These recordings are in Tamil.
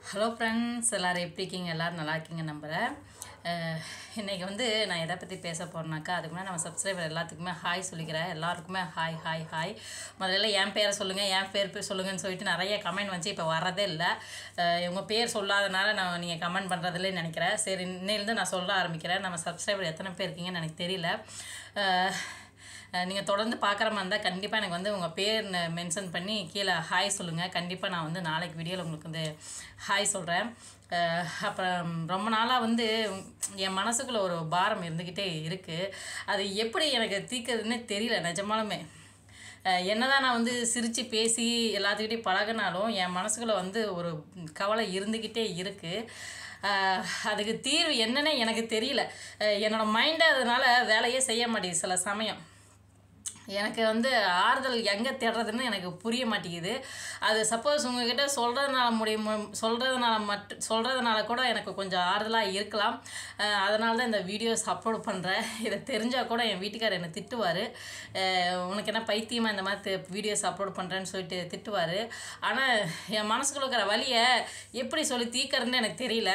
ஹலோ ஃப்ரெண்ட்ஸ் எல்லோரும் எப்படி இருக்கீங்க எல்லோரும் நல்லா இருக்கீங்க நம்புகிறேன் அஹ், இன்னைக்கு வந்து நான் எதை பற்றி பேச போகிறேனாக்கா அதுக்கு முன்னாடி நம்ம சப்ஸ்கிரைபர் எல்லாத்துக்குமே ஹாய் சொல்லிக்கிறேன் எல்லாருக்குமே ஹாய் ஹாய் ஹாய் முதல்ல என் பேரை சொல்லுங்கள் என் பேர் பேர் சொல்லுங்கன்னு சொல்லிட்டு நிறைய கமெண்ட் வந்து இப்போ வரதே இல்லை உங்கள் பேர் சொல்லாதனால நான் நீங்கள் கமெண்ட் பண்ணுறதுலேன்னு நினைக்கிறேன் சரி இன்னையிலேருந்து நான் சொல்ல ஆரம்பிக்கிறேன் நம்ம சப்ஸ்கிரைபர் எத்தனை பேர் இருக்கீங்கன்னு எனக்கு தெரியல அஹ், நீங்கள் தொடர்ந்து பார்க்குற மாதிரி இருந்தால் கண்டிப்பாக எனக்கு வந்து உங்கள் பேர் மென்ஷன் பண்ணி கீழே ஹாய் சொல்லுங்கள் கண்டிப்பாக நான் வந்து நாளைக்கு வீடியோவில் உங்களுக்கு வந்து ஹாய் சொல்கிறேன் அப்புறம் ரொம்ப நாளாக வந்து என் மனசுக்குள்ளே ஒரு பாரம் இருந்துக்கிட்டே இருக்குது அது எப்படி எனக்கு தீர்க்கறதுன்னே தெரியல நிஜமாலுமே அஹ் என்னதான் நான் வந்து சிரித்து பேசி எல்லாத்துக்கிட்டையும் பழகினாலும் என் மனசுக்குள்ளே வந்து ஒரு கவலை இருந்துக்கிட்டே இருக்குது அஹ் அதுக்கு தீர்வு என்னன்னே எனக்கு தெரியல அஹ் என்னோட மைண்டை அதனால வேலையே செய்ய மாட்டேங்குது சில சமயம் எனக்கு வந்து ஆறுதல் எங்கே தேடுறதுன்னு எனக்கு புரிய மாட்டேங்குது அது சப்போஸ் உங்ககிட்ட சொல்கிறதுனால முடியும் சொல்கிறதுனால மட்டும் சொல்கிறதுனால கூட எனக்கு கொஞ்சம் ஆறுதலாக இருக்கலாம் அஹ் அதனால தான் இந்த வீடியோஸ் அப்லோட் பண்ணுறேன் இதை தெரிஞ்சால் கூட என் வீட்டுக்காரர் என்னை திட்டுவார் உனக்கு என்ன பைத்தியமாக இந்த மாதிரி வீடியோஸ் அப்லோட் பண்ணுறேன்னு சொல்லிட்டு திட்டுவார் ஆனால் என் மனசுக்குள்ள இருக்கிற வழியை எப்படி சொல்லி தீர்க்கறதுன்னு எனக்கு தெரியல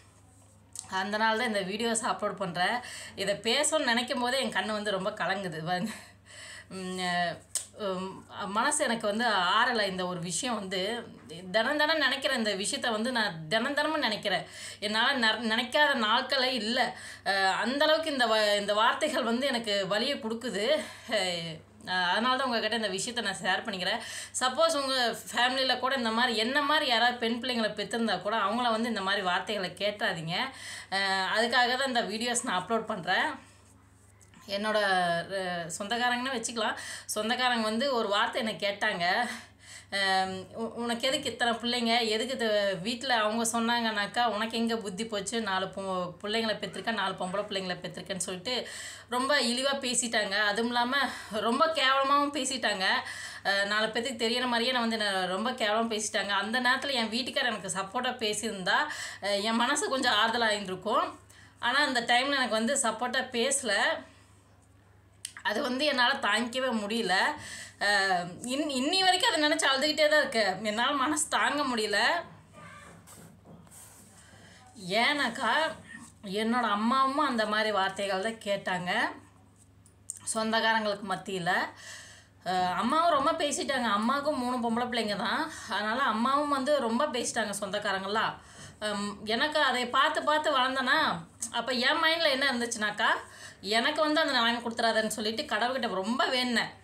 அந்த நாள் தான் இந்த வீடியோஸ் அப்லோட் பண்ணுறேன் இதை பேசணும்னு நினைக்கும் போதே என் கண்ணு வந்து ரொம்ப கலங்குது பாருங்க உம், அஹ், உம், மனசு எனக்கு வந்து ஆறலை இந்த ஒரு விஷயம் வந்து தினம் தினம் நினைக்கிற இந்த விஷயத்த வந்து நான் தினம் தினமும் நினைக்கிறேன் என்னால் ந நினைக்காத நாட்களே இல்லை அந்த அளவுக்கு இந்த வ இந்த வார்த்தைகள் வந்து எனக்கு வலியை கொடுக்குது அஹ், அதனால தான் உங்ககிட்ட இந்த விஷயத்த நான் ஷேர் பண்ணிக்கிறேன் சப்போஸ் உங்கள் ஃபேமிலியில் கூட இந்த மாதிரி என்ன மாதிரி யாராவது பெண் பிள்ளைங்களை பெற்றிருந்தா கூட அவங்கள வந்து இந்த மாதிரி வார்த்தைகளை கேட்டாதீங்க அஹ் அதுக்காக தான் இந்த வீடியோஸ் நான் அப்லோட் பண்ணுறேன் என்னோட அஹ், சொந்தக்காரங்கன்னு வச்சுக்கலாம் சொந்தக்காரங்க வந்து ஒரு வார்த்தை என்னை கேட்டாங்க அஹ், உ- உனக்கு எதுக்கு இத்தனை பிள்ளைங்க எதுக்கு இது வீட்டில் அவங்க சொன்னாங்கனாக்கா உனக்கு எங்கே புத்தி போச்சு நாலு பொ பிள்ளைங்களை பெற்றிருக்கேன் நாலு பொம்பளை பிள்ளைங்களை பெற்றிருக்கேன்னு சொல்லிட்டு ரொம்ப இழிவாக பேசிட்டாங்க அதுவும் இல்லாமல் ரொம்ப கேவலமாகவும் பேசிட்டாங்க அஹ், நாலு பேத்துக்கு தெரியற மாதிரியே நான் வந்து என்னை ரொம்ப கேவலமாக பேசிட்டாங்க அந்த நேரத்தில் என் வீட்டுக்காரர் எனக்கு சப்போர்ட்டாக பேசியிருந்தா அஹ், என் மனசு கொஞ்சம் ஆறுதலாக இருந்திருக்கும் ஆனால் அந்த டைமில் எனக்கு வந்து சப்போர்ட்டாக பேசலை அது வந்து என்னால் தாங்கிக்கவே முடியல அஹ் இன் இன்னி வரைக்கும் அதை நினச்சி அழுதுகிட்டே தான் இருக்கேன் என்னால் மனசு தாங்க முடியல ஏன்னாக்கா என்னோட அம்மாவும் அந்த மாதிரி வார்த்தைகள் தான் கேட்டாங்க சொந்தக்காரங்களுக்கு மத்தியில் அம்மாவும் ரொம்ப பேசிட்டாங்க அம்மாவுக்கும் மூணு பொம்பளை பிள்ளைங்க தான் அதனால் அம்மாவும் வந்து ரொம்ப பேசிட்டாங்க சொந்தக்காரங்களாம் ஹம், எனக்கு அதை பார்த்து பார்த்து வளர்ந்தேனா அப்போ என் மைண்டில் என்ன இருந்துச்சுனாக்கா எனக்கு வந்து அந்த நிலைமை கொடுத்துறாதன்னு சொல்லிட்டு கடவுள்கிட்ட ரொம்ப வேண்டினேன்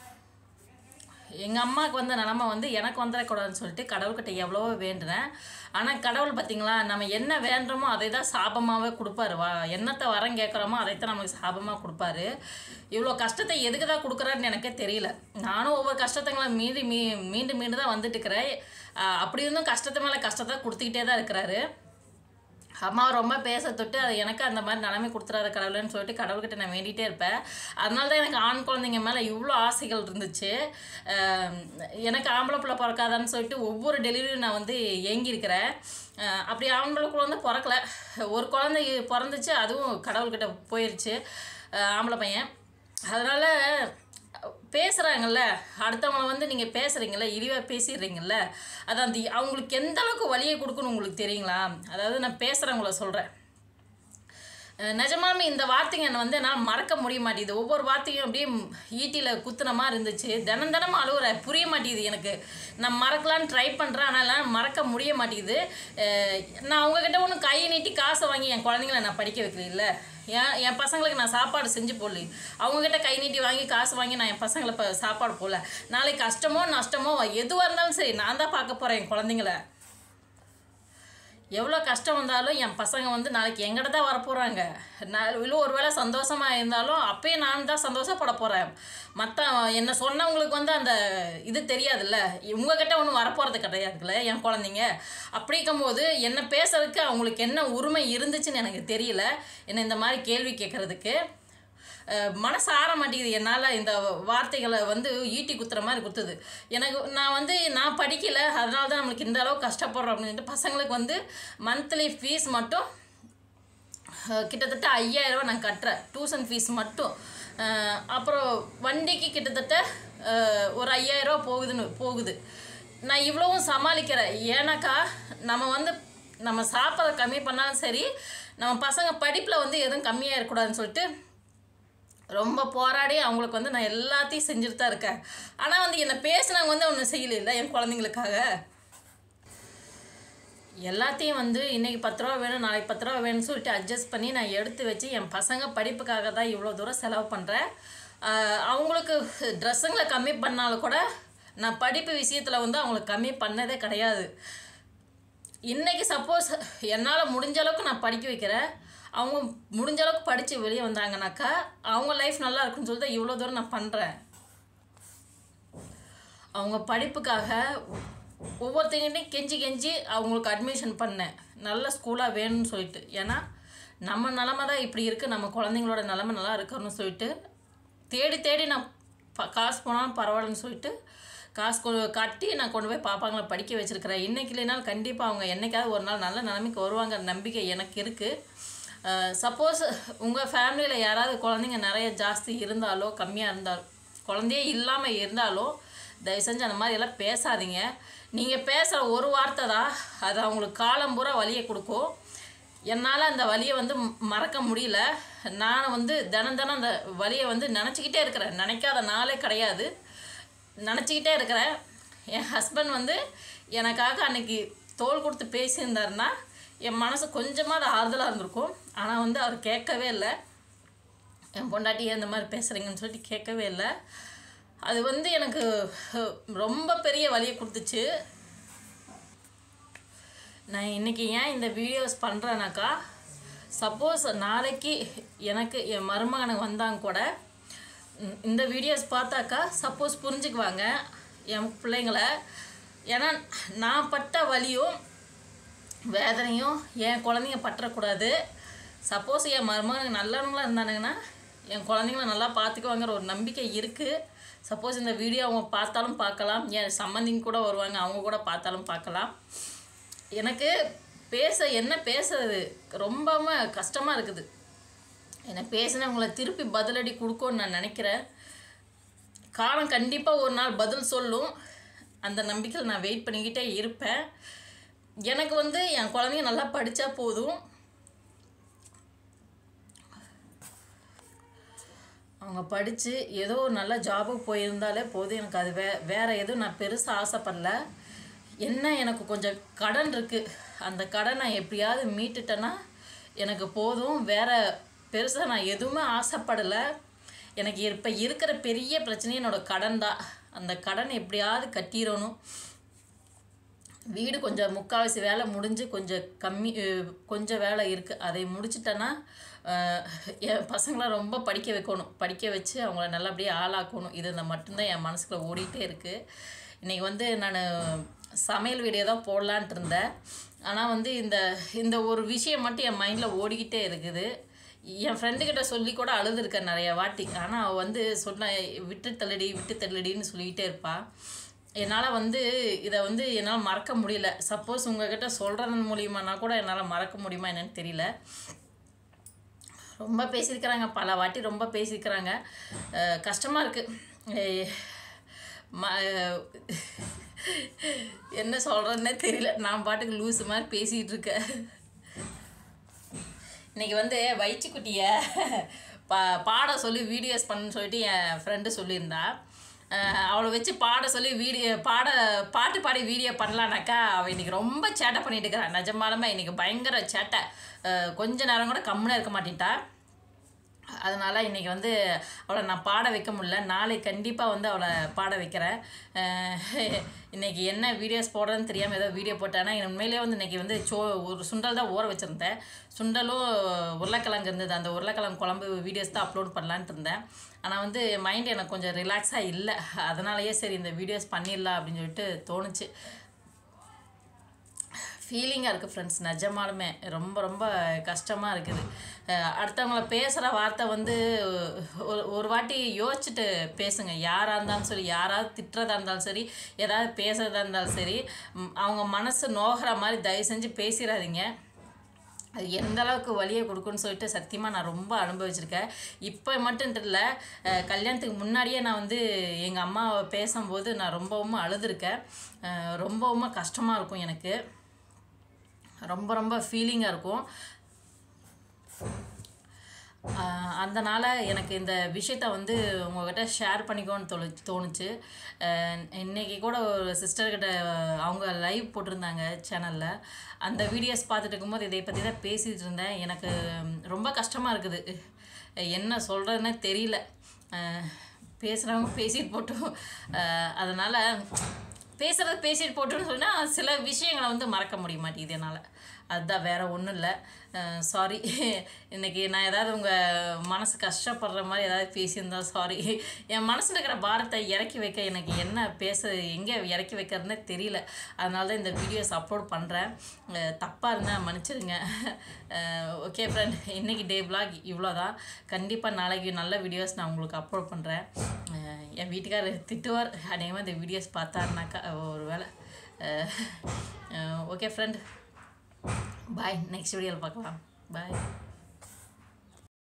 எங்கள் அம்மாவுக்கு வந்த நிலமை வந்து எனக்கு வந்துடக்கூடாதுன்னு சொல்லிட்டு கடவுள்கிட்ட எவ்வளவோ வேண்டுனேன் ஆனால் கடவுள் பார்த்தீங்களா நம்ம என்ன வேண்டுறோமோ அதை தான் சாபமாகவே கொடுப்பாரு வா என்னத்தை வரம் கேட்குறோமோ அதைத்தான் நமக்கு சாபமாக கொடுப்பாரு இவ்வளோ கஷ்டத்தை எதுக்கு தான் கொடுக்குறாருன்னு எனக்கே தெரியல நானும் ஒவ்வொரு கஷ்டத்துங்களை மீறி மீ மீண்டும் மீண்டும் தான் வந்துட்டு இருக்கிறேன் ஆஹ் அப்படி இருந்தும் கஷ்டத்து மேலே கஷ்டத்தை கொடுத்துக்கிட்டே தான் இருக்கிறாரு அம்மா ரொம்ப பேச தொட்டு அது எனக்கு அந்த மாதிரி நிலைமை கொடுத்துறாரு கடவுள்னு சொல்லிட்டு கடவுள்கிட்ட நான் வேண்டிகிட்டே இருப்பேன் அதனால தான் எனக்கு ஆண் குழந்தைங்க மேலே இவ்வளோ ஆசைகள் இருந்துச்சு அஹ் எனக்கு ஆம்பளை பிள்ளை பிறக்காதான்னு சொல்லிட்டு ஒவ்வொரு டெலிவரியும் நான் வந்து ஏங்கியிருக்கிறேன் அஹ் அப்படி ஆம்பளை குழந்தை பிறக்கல ஒரு குழந்தை பிறந்துச்சு அதுவும் கடவுள்கிட்ட போயிடுச்சு அஹ் ஆம்பளை பையன் அதனால் பேசுகிறாங்கல்ல அடுத்தவங்கள வந்து நீங்கள் பேசுகிறீங்கள இழிவாக பேசிடுறீங்கல்ல அது அந்த அவங்களுக்கு எந்த அளவுக்கு வழியை கொடுக்கணும் உங்களுக்கு தெரியுங்களா அதாவது நான் பேசுகிறவங்கள சொல்கிறேன் நிஜமாலுமே இந்த வார்த்தைங்க என்னை வந்து என்னால் மறக்க முடிய மாட்டேங்குது ஒவ்வொரு வார்த்தையும் அப்படியே ஈட்டியில் குத்துன மாதிரி இருந்துச்சு தினம் தினமும் அழுகுற புரிய மாட்டேங்குது எனக்கு நான் மறக்கலான்னு ட்ரை பண்ணுறேன் ஆனால் எல்லாம் மறக்க முடிய மாட்டேங்குது அஹ் நான் அவங்கக்கிட்ட ஒன்றும் கையை நீட்டி காசை வாங்கி என் குழந்தைங்கள நான் படிக்க வைக்கல என் என் பசங்களுக்கு நான் சாப்பாடு செஞ்சு போடல அவங்கக்கிட்ட கை நீட்டி வாங்கி காசு வாங்கி நான் என் பசங்களை இப்போ சாப்பாடு போடல நாளைக்கு கஷ்டமோ நஷ்டமோ எதுவாக இருந்தாலும் சரி நான் தான் பார்க்க போகிறேன் என் குழந்தைங்கள எவ்வளோ கஷ்டம் வந்தாலும் என் பசங்க வந்து நாளைக்கு எங்கிட்ட தான் வரப்போகிறாங்க நான் இல்லை ஒரு வேளை சந்தோஷமாக இருந்தாலும் அப்பயும் நான் தான் சந்தோஷப்பட போகிறேன் மற்ற என்ன சொன்னவங்களுக்கு வந்து அந்த இது தெரியாதுல்ல உங்ககிட்ட ஒன்றும் வரப்போகிறது கிடையாதுல்ல என் குழந்தைங்க அப்படி இருக்கும்போது என்ன பேசுறதுக்கு அவங்களுக்கு என்ன உரிமை இருந்துச்சுன்னு எனக்கு தெரியல என்ன இந்த மாதிரி கேள்வி கேட்குறதுக்கு அஹ் மனசு ஆற மாட்டேங்குது என்னால் இந்த வார்த்தைகளை வந்து ஈட்டி குத்துற மாதிரி குத்துது எனக்கு நான் வந்து நான் படிக்கலை அதனால தான் நம்மளுக்கு இந்த அளவு கஷ்டப்படுறோம் அப்படின்ட்டு பசங்களுக்கு வந்து மந்த்லி ஃபீஸ் மட்டும் அஹ் கிட்டத்தட்ட ஐயாயிரரூவா நான் கட்டுறேன் டியூஷன் ஃபீஸ் மட்டும் அஹ் அப்புறம் வண்டிக்கு கிட்டத்தட்ட அஹ் ஒரு ஐயாயிரரூவா போகுதுன்னு போகுது நான் இவ்வளவும் சமாளிக்கிறேன் ஏன்னாக்கா நம்ம வந்து நம்ம சாப்பிட்றத கம்மி பண்ணாலும் சரி நம்ம பசங்க படிப்பில் வந்து எதுவும் கம்மியாக இருக்கக்கூடாதுன்னு சொல்லிட்டு ரொம்ப போராடி அவங்களுக்கு வந்து நான் எல்லாத்தையும் செஞ்சுட்டு தான் இருக்கேன் ஆனால் வந்து என்னை பேசினவங்க வந்து ஒன்றும் செய்யல என் குழந்தைங்களுக்காக எல்லாத்தையும் வந்து இன்றைக்கி பத்து ரூபா வேணும் நாளைக்கு பத்து ரூபா வேணும்னு சொல்லிட்டு அட்ஜஸ்ட் பண்ணி நான் எடுத்து வச்சு என் பசங்க படிப்புக்காக தான் இவ்வளோ தூரம் செலவு பண்ணுறேன் அவங்களுக்கு ட்ரெஸ்ஸுங்களை கம்மி பண்ணாலும் கூட நான் படிப்பு விஷயத்தில் வந்து அவங்களுக்கு கம்மி பண்ணதே கிடையாது இன்றைக்கி சப்போஸ் என்னால் முடிஞ்ச அளவுக்கு நான் படிக்க வைக்கிறேன் அவங்க முடிஞ்ச அளவுக்கு படித்து வெளியே வந்தாங்கனாக்கா அவங்க லைஃப் நல்லா இருக்குன்னு சொல்லிட்டு இவ்வளோ தூரம் நான் பண்ணுறேன் அவங்க படிப்புக்காக ஒவ்வொருத்தங்கிட்டையும் கெஞ்சி கெஞ்சி அவங்களுக்கு அட்மிஷன் பண்ணேன் நல்ல ஸ்கூலாக வேணும்னு சொல்லிட்டு ஏன்னா நம்ம நிலமை தான் இப்படி இருக்குது நம்ம குழந்தைங்களோட நிலமை நல்லா இருக்கணும்னு சொல்லிட்டு தேடி தேடி நான் ப- காசு போனாலும் பரவாயில்லன்னு சொல்லிட்டு காசு கொ கட்டி நான் கொண்டு போய் பாப்பாங்களை படிக்க வச்சுருக்கிறேன் இன்றைக்கி இல்லைனாலும் கண்டிப்பாக அவங்க என்னைக்காவது ஒரு நாள் நல்ல நிலைமைக்கு வருவாங்க நம்பிக்கை எனக்கு இருக்குது சப்போஸ் உங்கள் ஃபேமிலியில் யாராவது குழந்தைங்க நிறைய ஜாஸ்தி இருந்தாலோ கம்மியாக இருந்தாலோ குழந்தையே இல்லாமல் இருந்தாலோ தயவு செஞ்சு அந்த மாதிரி எல்லாம் பேசாதீங்க நீங்கள் பேசுகிற ஒரு வார்த்தை தான் அது அவங்களுக்கு காலம் பூரா வலியை கொடுக்கும் என்னால் அந்த வலியை வந்து ம- மறக்க முடியல நான் வந்து தினம் தினம் அந்த வலியை வந்து நினச்சிக்கிட்டே இருக்கிறேன் நினைக்காத நாளே கிடையாது நினச்சிக்கிட்டே இருக்கிறேன் என் ஹஸ்பண்ட் வந்து எனக்காக அன்னைக்கு தோல் கொடுத்து பேசியிருந்தாருன்னா என் மனசு கொஞ்சமாக அது ஆறுதலாக இருந்திருக்கும் ஆனால் வந்து அவர் கேட்கவே இல்லை என் பொண்டாட்டி ஏன் இந்த மாதிரி பேசுகிறீங்கன்னு சொல்லிட்டு கேட்கவே இல்லை அது வந்து எனக்கு அஹ், ரொம்ப பெரிய வலியை கொடுத்துச்சு நான் இன்றைக்கி ஏன் இந்த வீடியோஸ் பண்ணுறேனாக்கா சப்போஸ் நாளைக்கு எனக்கு என் மருமகனுக்கு வந்தாங்க கூட ம், இந்த வீடியோஸ் பார்த்தாக்கா சப்போஸ் புரிஞ்சுக்குவாங்க என் பிள்ளைங்கள ஏன்னா நான் பட்ட வலியும் வேதனையும் என் குழந்தைங்க பற்றக்கூடாது சப்போஸ் என் மருமகனுக்கு நல்லவங்களா இருந்தானுங்கன்னா என் குழந்தைங்கள நல்லா பார்த்துக்குவாங்கிற ஒரு நம்பிக்கை இருக்குது சப்போஸ் இந்த வீடியோ அவங்க பார்த்தாலும் பார்க்கலாம் என் சம்மந்திங்க கூட வருவாங்க அவங்க கூட பார்த்தாலும் பார்க்கலாம் எனக்கு பேச என்ன பேசுறது ரொம்பவும் கஷ்டமாக இருக்குது என்னை பேசினவங்கள திருப்பி பதிலடி கொடுக்கும்னு நான் நினைக்கிறேன் காலம் கண்டிப்பாக ஒரு நாள் பதில் சொல்லும் அந்த நம்பிக்கையில் நான் வெயிட் பண்ணிக்கிட்டே இருப்பேன் எனக்கு வந்து என் குழந்தைங்க நல்லா படித்தா போதும் அவங்க படித்து ஏதோ ஒரு நல்ல ஜாபுக்கு போயிருந்தாலே போதும் எனக்கு அது வே வேறு எதுவும் நான் பெருசாக ஆசைப்படல என்ன எனக்கு கொஞ்சம் கடன் இருக்குது அந்த கடனை எப்படியாவது மீட்டுட்டேன்னா எனக்கு போதும் வேற பெருசாக நான் எதுவுமே ஆசைப்படலை எனக்கு இப்போ இருக்கிற பெரிய பிரச்சனை என்னோட கடன் தான் அந்த கடன் எப்படியாவது கட்டிடணும் வீடு கொஞ்சம் முக்கால்வாசி வேலை முடிஞ்சு கொஞ்சம் கம்மி அஹ் கொஞ்சம் வேலை இருக்குது அதை முடிச்சிட்டேன்னா அஹ், என் பசங்களை ரொம்ப படிக்க வைக்கணும் படிக்க வச்சு அவங்கள நல்லபடியாக ஆளாக்கணும் இது இந்த மட்டும்தான் என் மனசுக்குள்ள ஓடிட்டே இருக்குது இன்றைக்கி வந்து நான் சமையல் வீடியோ தான் போடலான்ட்டு இருந்தேன் ஆனால் வந்து இந்த இந்த ஒரு விஷயம் மட்டும் என் மைண்டில் ஓடிக்கிட்டே இருக்குது என் ஃப்ரெண்டுக்கிட்ட சொல்லி கூட அழுதுருக்கேன் நிறைய வாட்டி ஆனால் அவள் வந்து சொன்ன விட்டு தள்ளுடி விட்டு தள்ளுடின்னு சொல்லிக்கிட்டே இருப்பாள் என்னால் வந்து இதை வந்து என்னால் மறக்க முடியல சப்போஸ் உங்ககிட்ட சொல்கிறதன் மூலியமானா கூட என்னால் மறக்க முடியுமா என்னன்னு தெரியல ரொம்ப பேசியிருக்கிறாங்க பல வாட்டி ரொம்ப பேசியிருக்கிறாங்க அஹ் கஷ்டமாக இருக்குது ம என்ன சொல்கிறதுனே தெரியல நான் பாட்டுக்கு லூஸு மாதிரி பேசிகிட்டு இருக்கேன் இன்னைக்கு வந்து வயிற்றுக்குட்டியை பா பாட சொல்லி வீடியோஸ் பண்ணு சொல்லிட்டு என் ஃப்ரெண்டு சொல்லியிருந்தா அஹ் அவளை வச்சு பாட சொல்லி வீடியோ பாட பாட்டு பாடி வீடியோ பண்ணலான்னாக்கா அவள் இன்னைக்கு ரொம்ப சேட்டை பண்ணிட்டு இருக்கிறா நிஜமாலுமே இன்னைக்கு பயங்கர சேட்டை அஹ் கொஞ்ச நேரம் கூட கம்முன்னு இருக்க மாட்டேன்ட்டா அதனால் இன்றைக்கி வந்து அவளை நான் பாட வைக்க முடியல நாளைக்கு கண்டிப்பாக வந்து அவளை பாட வைக்கிறேன் அஹ் இன்னைக்கு என்ன வீடியோஸ் போடுறதுன்னு தெரியாமல் ஏதோ வீடியோ போட்டேன்னா எனக்கு உண்மையிலே வந்து இன்றைக்கி வந்து சோ ஒரு சுண்டல் தான் ஊற வச்சுருந்தேன் சுண்டலும் உருளைக்கிழங்கு இருந்தது அந்த உருளைக்கிழங்கு குழம்பு வீடியோஸ் தான் அப்லோட் பண்ணலான்ட்டு இருந்தேன் ஆனால் வந்து மைண்ட் எனக்கு கொஞ்சம் ரிலாக்ஸாக இல்லை அதனாலயே சரி இந்த வீடியோஸ் பண்ணிடலாம் அப்படின்னு சொல்லிட்டு தோணுச்சு ஃபீலிங்காக இருக்குது ஃப்ரெண்ட்ஸ் நிஜமாலுமே ரொம்ப ரொம்ப கஷ்டமாக இருக்குது அஹ் அடுத்தவங்கள பேசுகிற வார்த்தை வந்து ஒரு ஒரு வாட்டி யோசிச்சுட்டு பேசுங்க யாராக இருந்தாலும் சரி யாராவது திட்டுறதா இருந்தாலும் சரி ஏதாவது பேசுகிறதா இருந்தாலும் சரி ம், அவங்க மனசு நோகிற மாதிரி தயவு செஞ்சு பேசிடாதீங்க அது எந்த அளவுக்கு வலியை கொடுக்குன்னு சொல்லிட்டு சத்தியமாக நான் ரொம்ப அனுபவிச்சிருக்கேன் இப்போ மட்டும் இல்லை அஹ் கல்யாணத்துக்கு முன்னாடியே நான் வந்து எங்கள் அம்மாவை பேசும்போது நான் ரொம்பவும் அழுதுருக்கேன் அஹ் ரொம்பவும் கஷ்டமாக இருக்கும் எனக்கு ரொம்ப ரொம்ப ஃபீலிங்காக இருக்கும் ஆஹ் அதனால எனக்கு இந்த விஷயத்த வந்து உங்ககிட்ட ஷேர் பண்ணிக்கோன்னு தோணு தோணுச்சு ஆஹ் இன்னைக்கு கூட ஒரு சிஸ்டர்கிட்ட அவங்க லைவ் போட்டிருந்தாங்க சேனலில் அந்த வீடியோஸ் பார்த்துட்டு இருக்கும்போது இதை பற்றி தான் பேசிகிட்டு இருந்தேன் எனக்கு ரொம்ப கஷ்டமாக இருக்குது என்ன சொல்கிறதுனே தெரியல ஆஹ் பேசுகிறவங்க பேசிட்டு போட்டோம் ஆஹ் அதனால பேசுகிறது பேசிட்டு போட்டுன்னு சொன்னால் சில விஷயங்களை வந்து மறக்க முடிய மாட்டேங்குது என்னால் அதுதான் வேற ஒன்றும் இல்லை சாரி இன்னைக்கு நான் ஏதாவது உங்கள் மனசு கஷ்டப்படுற மாதிரி ஏதாவது பேசியிருந்தா சாரி என் மனசில் இருக்கிற பாரத்தை இறக்கி வைக்க எனக்கு என்ன பேச எங்கே இறக்கி வைக்கிறதுனே தெரியல அதனால தான் இந்த வீடியோஸ் அப்லோட் பண்ணுறேன் தப்பாக இருந்தால் மன்னிச்சிடுங்க ஓகே ஃப்ரெண்ட் இன்னைக்கு டே vlog இவ்வளோ தான் கண்டிப்பாக நாளைக்கு நல்ல வீடியோஸ் நான் உங்களுக்கு அப்லோட் பண்ணுறேன் என் வீட்டுக்காரர் திட்டுவார் அநேகமாக இந்த வீடியோஸ் பார்த்தாருனாக்கா ஒரு வேளை ஓகே ஃப்ரெண்ட் பாய் நெக்ஸ்ட் வீடியோவில் பார்க்கலாம் பாய்